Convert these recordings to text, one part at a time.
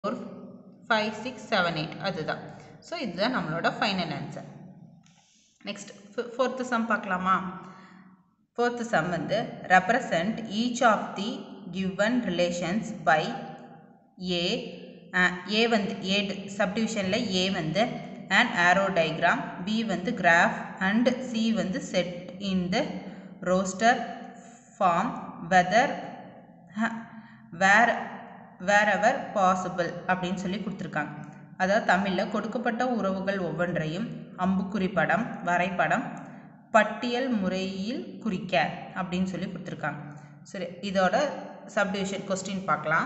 four five six seven eight அதுதான் so இதுதான் நம்மளோட final answer next fourth sum பார்க்கலாமா ஃபோர்த்து சம் வந்து represent each of the given relations by a a வந்து a சப்டிவிஷனில் a வந்து அண்ட் ஆரோ டயக்ராம் பி வந்து graph and c வந்து set in the roster form whether where wherever possible அப்படின்னு சொல்லி கொடுத்துருக்காங்க அதாவது தமிழில் கொடுக்கப்பட்ட உறவுகள் ஒவ்வொன்றையும் அம்புக்குறி படம் வரைபடம் பட்டியல் முறையில் குறிக்க அப்படின்னு சொல்லி கொடுத்துருக்காங்க சரி இதோட சப்டிவிஷன் கொஸ்டின் பார்க்கலாம்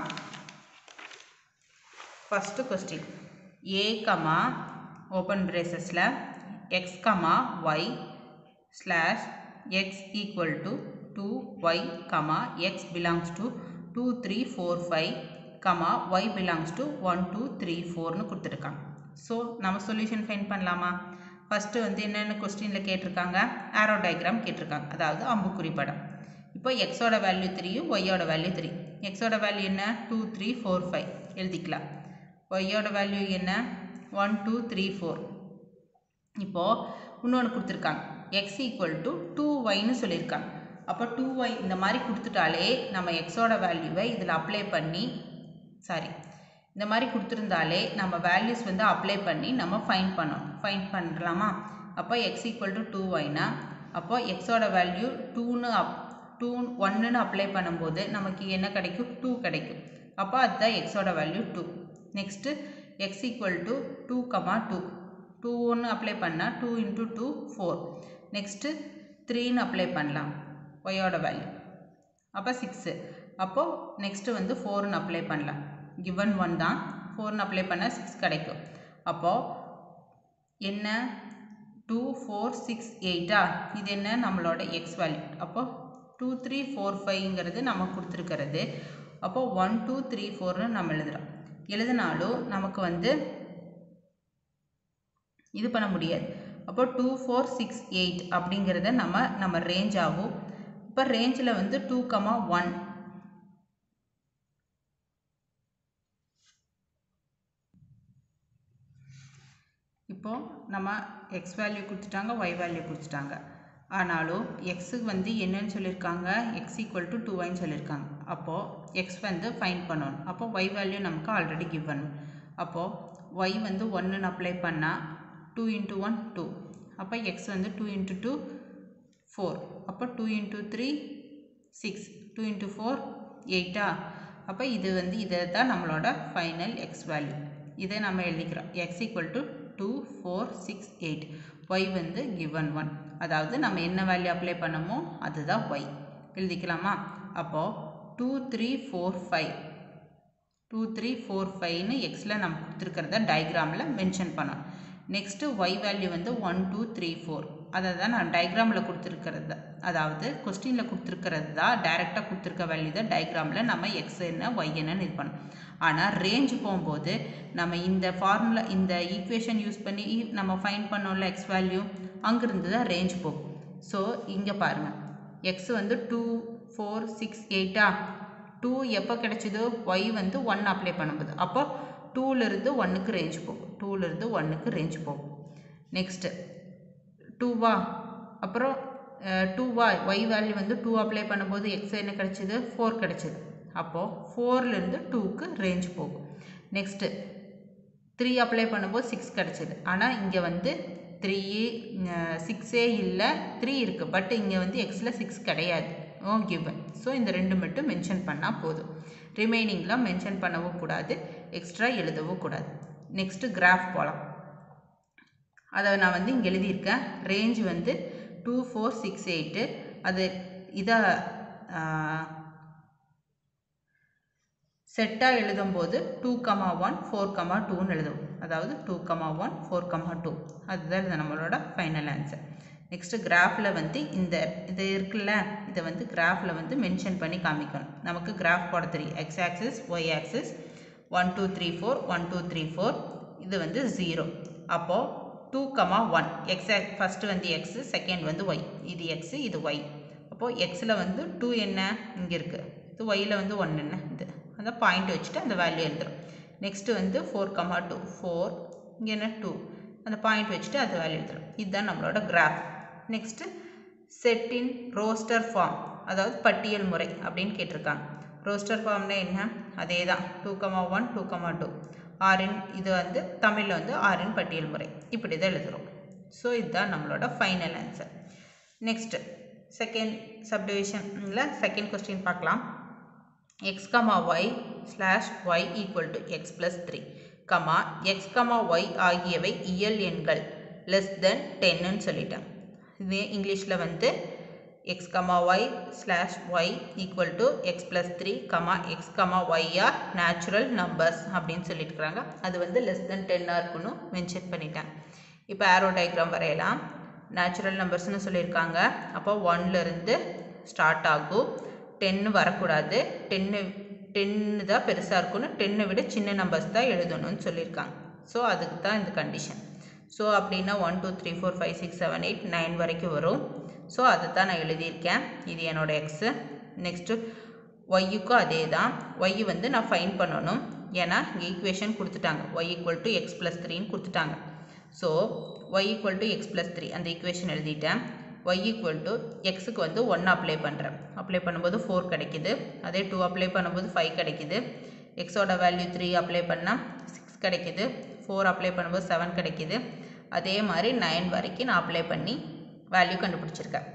first question a comma open பிரேசஸில் x comma y slash x equal to two y comma x belongs to two three four five comma y belongs to one two three ஃபோர்னு கொடுத்துருக்காங்க so நம்ம solution fine பண்ணலாமா first வந்து என்னென்ன கொஸ்டினில் கேட்டிருக்காங்க ஆரோ diagram கேட்டிருக்காங்க அதாவது அம்புக்குறி படம் இப்போ எக்ஸோட வேல்யூ த்ரீயும் ஒய்யோட வேல்யூ த்ரீ எக்ஸோட வேல்யூ என்ன டூ த்ரீ ஃபோர் ஃபைவ் எழுதிக்கலாம் ஒய்யோட வேல்யூ என்ன ஒன் டூ த்ரீ ஃபோர் இப்போது இன்னொன்று கொடுத்துருக்காங்க எக்ஸ் ஈக்குவல் டு டூ ஒய்னு சொல்லியிருக்காங்க அப்போ டூ ஒய் இந்த மாதிரி கொடுத்துட்டாலே நம்ம எக்ஸோட வேல்யூவை இதில் அப்ளை பண்ணி சாரி இந்த மாதிரி கொடுத்துருந்தாலே நம்ம வேல்யூஸ் வந்து அப்ளை பண்ணி நம்ம ஃபைன் பண்ணணும் ஃபைன் பண்ணலாமா அப்போ எக்ஸ் ஈக்குவல் டு டூ ஒய்னா அப்போ எக்ஸோட வேல்யூ டூன்னு அப் டூ ஒன்னுன்னு அப்ளை பண்ணும்போது நமக்கு என்ன கிடைக்கும் டூ கிடைக்கும் அப்போ அதுதான் எக்ஸோட value two next x equal to two comma two two ஒன்று அப்ளை பண்ணால் two into two four next த்ரீன்னு அப்ளை பண்ணலாம் ஒய்யோட வேல்யூ அப்போ சிக்ஸு அப்போது நெக்ஸ்ட்டு வந்து ஃபோர்னு அப்ளை பண்ணலாம் கிவன் ஒன் தான் ஃபோர்னு அப்ளை பண்ணால் சிக்ஸ் கிடைக்கும் அப்போது என்ன டூ ஃபோர் சிக்ஸ் எயிட்டா இது என்ன நம்மளோட எக்ஸ் வேல்யூ அப்போது டூ த்ரீ ஃபோர் ஃபைவ்ங்கிறது நம்ம கொடுத்துருக்கிறது அப்போது ஒன் டூ த்ரீ ஃபோர்னு நம்ம எழுதுகிறோம் எழுதினாலும் நமக்கு வந்து இது பண்ண முடியாது அப்போ டூ ஃபோர் சிக்ஸ் எயிட் அப்படிங்கிறத நம்ம நம்ம ரேஞ்ச் ஆகும் இப்போ ரேஞ்சில் வந்து டூ கமா ஒன் இப்போது நம்ம எக்ஸ் வேல்யூ கொடுத்துட்டாங்க ஒய் வேல்யூ கொடுத்துட்டாங்க ஆனாலும் எக்ஸுக்கு வந்து என்னன்னு சொல்லியிருக்காங்க எக்ஸ் ஈக்குவல் டு டூ ஒய்ன்னு சொல்லியிருக்காங்க அப்போது எக்ஸ் வந்து ஃபைன் பண்ணணும் அப்போ ஒய் வேல்யூ நமக்கு ஆல்ரெடி கிவன் அப்போது ஒய் வந்து ஒன்றுன்னு அப்ளை பண்ணால் டூ இன்ட்டு ஒன் டூ அப்போ எக்ஸ் வந்து டூ இன்ட்டு டூ ஃபோர் அப்போ two into three six two into four எயிட்டா அப்போ இது வந்து இதை தான் நம்மளோட ஃபைனல் எக்ஸ் வேல்யூ இதை நம்ம எழுதிக்கிறோம் x equal to two four six eight y வந்து கிவன் ஒன் அதாவது நம்ம என்ன வேல்யூ அப்ளை பண்ணமோ அதுதான் ஒய் எழுதிக்கலாமா அப்போது two three four five two three four ஃபைவ்னு எக்ஸில் நம்ம கொடுத்துருக்கிறத டயக்ராமில் மென்ஷன் பண்ணோம் நெக்ஸ்ட்டு ஒய் வேல்யூ வந்து ஒன் டூ த்ரீ ஃபோர் அதை தான் நான் டயக்ராமில் கொடுத்துருக்கிறது அதாவது கொஸ்டினில் கொடுத்துருக்கிறது தான் டைரெக்டாக கொடுத்துருக்க வேல்யூ தான் டயக்ராமில் நம்ம எக்ஸ் என்ன ஒய் என்னன்னு இது பண்ணோம் ஆனால் ரேஞ்ச் போகும்போது நம்ம இந்த ஃபார்முலா இந்த ஈக்குவேஷன் யூஸ் பண்ணி நம்ம ஃபைன் பண்ணோம்ல எக்ஸ் வேல்யூ அங்கேருந்து தான் ரேஞ்ச் போகும் ஸோ இங்கே பாருங்கள் எக்ஸ் வந்து டூ ஃபோர் சிக்ஸ் எயிட்டா டூ எப்போ கிடைச்சிதோ ஒய் வந்து ஒன் அப்ளை பண்ணும்போது அப்போ டூலேருந்து ஒன்றுக்கு ரேஞ்ச் போகும் டூலேருந்து ஒன்றுக்கு ரேஞ்ச் போகும் நெக்ஸ்ட்டு டூவா அப்புறம் டூவா ஒய் வேல்யூ வந்து டூ அப்ளை பண்ணும்போது எக்ஸ் என்ன கிடச்சிது ஃபோர் கிடச்சிது அப்போது ஃபோர்லேருந்து டூக்கு ரேஞ்ச் போகும் நெக்ஸ்ட்டு த்ரீ அப்ளை பண்ணும்போது சிக்ஸ் கிடச்சிது ஆனால் இங்கே வந்து த்ரீ சிக்ஸே இல்லை த்ரீ இருக்குது பட் இங்கே வந்து எக்ஸில் சிக்ஸ் கிடையாது ஓ கிவன் ஸோ இந்த ரெண்டு மட்டும் மென்ஷன் பண்ணால் போதும் ரிமைனிங்லாம் மென்ஷன் பண்ணவும் கூடாது எக்ஸ்ட்ரா எழுதவும் கூடாது நெக்ஸ்ட்டு கிராஃப் போகலாம் அதை நான் வந்து இங்கே எழுதியிருக்கேன் ரேஞ்ச் வந்து டூ ஃபோர் சிக்ஸ் எயிட்டு அது இதை செட்டாக எழுதும்போது two comma one four comma டூன்னு எழுதுவோம் அதாவது two comma one four comma two அதுதான் இது நம்மளோட ஃபைனல் ஆன்சர் நெக்ஸ்ட்டு கிராஃபில் வந்து இந்த இது இருக்குல்ல இதை வந்து கிராஃபில் வந்து மென்ஷன் பண்ணி காமிக்கணும் நமக்கு கிராஃப் போட தெரியும் x axis y axis one two three four one two three four இது வந்து ஜீரோ அப்போது two comma one x first வந்து எக்ஸு செகண்ட் வந்து ஒய் இது எக்ஸு இது ஒய் அப்போது எக்ஸில் வந்து டூ என்ன இங்கே இருக்குது இது ஒய்யில் வந்து ஒன் என்ன இது அந்த பாயிண்ட் வச்சுட்டு அந்த வேல்யூ எழுதுறோம் நெக்ஸ்ட்டு வந்து ஃபோர் கமா டூ ஃபோர் இங்கே என்ன டூ அந்த பாயிண்ட் வச்சுட்டு அது வேல்யூ எழுதுறோம் இதுதான் நம்மளோட graph next set in roster form அதாவது பட்டியல் முறை அப்படின்னு கேட்டிருக்காங்க ரோஸ்டர் ஃபார்ம்னா என்ன அதே தான் two comma one two comma two ஆரின் இது வந்து தமிழில் வந்து ஆரின் பட்டியல் முறை இப்படி தான் எழுதுகிறோம் ஸோ இதுதான் நம்மளோட ஃபைனல் ஆன்சர் நெக்ஸ்ட்டு செகண்ட் சப்டிவிஷனில் செகண்ட் கொஸ்டின் பார்க்கலாம் x comma y slash y equal to x plus three comma x comma y ஆகியவை இயல் எண்கள் லெஸ் தென் டென்னு சொல்லிட்டேன் இது இங்கிலீஷில் வந்து x comma y slash y equal to x plus three comma x comma y are natural numbers அப்படின்னு சொல்லிட்டுருக்காங்க அது வந்து லெஸ் தென் டென்னாக இருக்குன்னு மென்ஷன் பண்ணிட்டேன் இப்போ ஆரோ டயக்ராம் வரையலாம் நேச்சுரல் நம்பர்ஸ்னு சொல்லியிருக்காங்க அப்போ ஒன்லேருந்து ஸ்டார்ட் ஆகும் டென்னு வரக்கூடாது டென்னு டென்னு தான் பெருசாக இருக்கும்னு டென்னை விட சின்ன நம்பர்ஸ் தான் எழுதணும்னு சொல்லியிருக்காங்க ஸோ அதுக்கு தான் இந்த கண்டிஷன் ஸோ அப்படின்னா one two three four five six seven eight nine வரைக்கும் வரும் ஸோ அதை தான் நான் எழுதியிருக்கேன் இது என்னோடய எக்ஸு நெக்ஸ்ட்டு ஒய்யுக்கும் அதே தான் ஒய் வந்து நான் ஃபைன் பண்ணணும் ஏன்னா இங்கே ஈக்குவேஷன் கொடுத்துட்டாங்க y equal to x plus த்ரீன்னு கொடுத்துட்டாங்க so y equal to x plus three அந்த ஈக்குவேஷன் எழுதிட்டேன் ஒய் ஈக்குவல் டு எக்ஸுக்கு வந்து ஒன்று அப்ளை பண்ணுறேன் அப்ளை பண்ணும்போது ஃபோர் கிடைக்குது அதே டூ அப்ளை பண்ணும்போது ஃபைவ் கிடைக்குது எக்ஸோட வேல்யூ த்ரீ அப்ளை பண்ணால் சிக்ஸ் கிடைக்குது ஃபோர் அப்ளை பண்ணும்போது செவன் கிடைக்குது அதே மாதிரி நைன் வரைக்கும் நான் அப்ளை பண்ணி வேல்யூ கண்டுபிடிச்சிருக்கேன்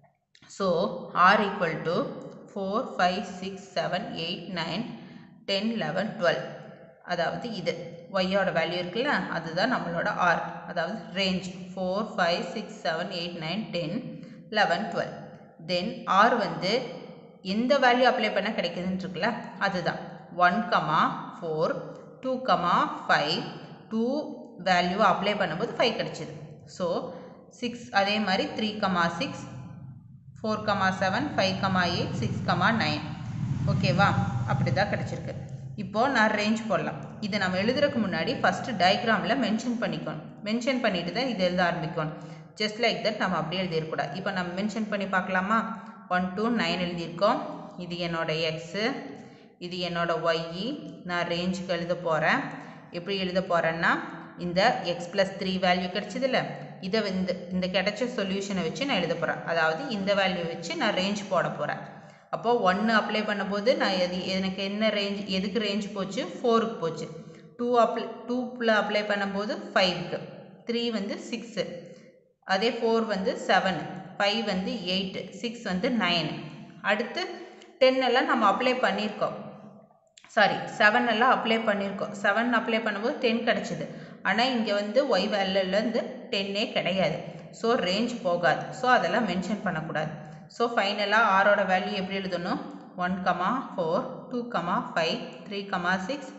so R equal to four five six seven eight nine ten eleven twelve அதாவது இது ஒய்யோட வேல்யூ இருக்குல்ல அதுதான் நம்மளோட ஆர் அதாவது range four five six seven eight nine ten eleven twelve then R வந்து எந்த வேல்யூ அப்ளை பண்ண கிடைக்குதுன்னு இருக்குல்ல அதுதான் one comma four two comma five two value apply பண்ணும்போது ஃபைவ் கிடச்சிது ஸோ சிக்ஸ் அதே மாதிரி three comma six four comma seven five comma eight six comma nine ஓகேவா அப்படி தான் கிடச்சிருக்கு இப்போது நான் ரேஞ்ச் போடலாம் இதை நம்ம எழுதுறதுக்கு முன்னாடி ஃபஸ்ட்டு டயக்ராமில் மென்ஷன் பண்ணிக்கணும் மென்ஷன் பண்ணிட்டு தான் இது எழுத ஆரம்பிக்கணும் ஜஸ்ட் லைக் தட் நம்ம அப்படியே எழுதியிருக்கூடாது இப்போ நம்ம மென்ஷன் பண்ணி பார்க்கலாமா ஒன் டூ நைன் எழுதியிருக்கோம் இது என்னோடய எக்ஸு இது என்னோடய ஒய்இ நான் ரேஞ்சுக்கு எழுத போகிறேன் எப்படி எழுத போகிறேன்னா இந்த எக்ஸ் ப்ளஸ் த்ரீ வேல்யூ கிடச்சிதில்ல இதை வந்து இந்த கிடைச்ச சொல்யூஷனை வச்சு நான் எழுத போகிறேன் அதாவது இந்த வேல்யூ வச்சு நான் ரேஞ்ச் போட போகிறேன் அப்போது ஒன்று அப்ளை பண்ணும்போது நான் எது எனக்கு என்ன ரேஞ்ச் எதுக்கு ரேஞ்ச் போச்சு ஃபோருக்கு போச்சு டூ அப்ளை டூப்பில் அப்ளை பண்ணும்போது ஃபைவ்க்கு த்ரீ வந்து சிக்ஸு அதே ஃபோர் வந்து செவனு ஃபைவ் வந்து எயிட்டு சிக்ஸ் வந்து நைனு அடுத்து டென் எல்லாம் நம்ம அப்ளை பண்ணியிருக்கோம் சாரி செவன் எல்லாம் அப்ளை பண்ணியிருக்கோம் செவன் அப்ளை பண்ணும்போது டென் கிடச்சிது ஆனால் இங்கே வந்து ஒய் வேல்யூலேருந்து டென்னே கிடையாது ஸோ ரேஞ்ச் போகாது ஸோ அதெல்லாம் மென்ஷன் பண்ணக்கூடாது ஸோ ஃபைனலாக ஆரோட வேல்யூ எப்படி எழுதணும் one comma four two comma five three comma six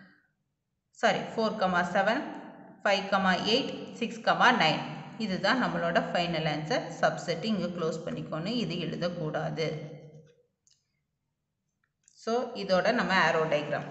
sorry four comma seven five comma eight six comma nine இதுதான் நம்மளோட ஃபைனல் ஆன்சர் சப்செட் இங்கே க்ளோஸ் பண்ணிக்கணும் இது எழுதக்கூடாது ஸோ இதோட நம்ம arrow diagram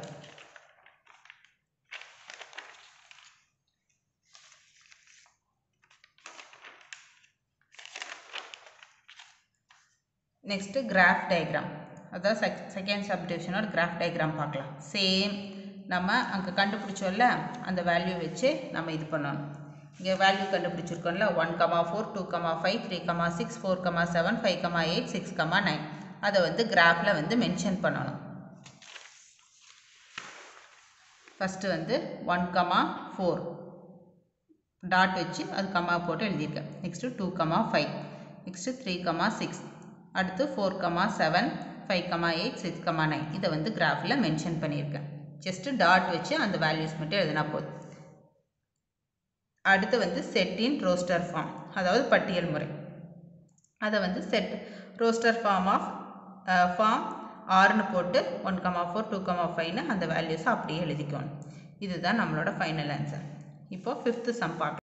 next graph diagram அதான் செக் செகண்ட் சப்டிவிஷனோட கிராஃப் டயக்ராம் பார்க்கலாம் சேம் நம்ம அங்கே கண்டுபிடிச்சோம்ல அந்த வேல்யூ வச்சு நம்ம இது பண்ணணும் இங்கே வேல்யூ கண்டுபிடிச்சிருக்கோம்ல one comma four two comma five three comma six four comma seven five comma eight six comma nine அதை வந்து கிராஃபில் வந்து மென்ஷன் பண்ணணும் ஃபஸ்ட்டு வந்து ஒன் கமா ஃபோர் டாட் வச்சு அது கமா போட்டு எழுதியிருக்கேன் next two comma five next three comma six அடுத்து four comma seven five comma eight six comma nine இதை வந்து கிராஃபில் மென்ஷன் பண்ணியிருக்கேன் ஜஸ்ட்டு டாட் வச்சு அந்த வேல்யூஸ் மட்டும் எழுதினா போதும் அடுத்து வந்து செட் இன் ரோஸ்டர் ஃபார்ம் அதாவது பட்டியல் முறை அதை வந்து set roster form of form ஆறுன்னு போட்டு one comma four two comma ஃபைவ்னு அந்த வேல்யூஸை அப்படியே எழுதிக்கணும் இதுதான் நம்மளோட ஃபைனல் ஆன்சர் இப்போது ஃபிஃப்த்து சம் பார்க்கலாம்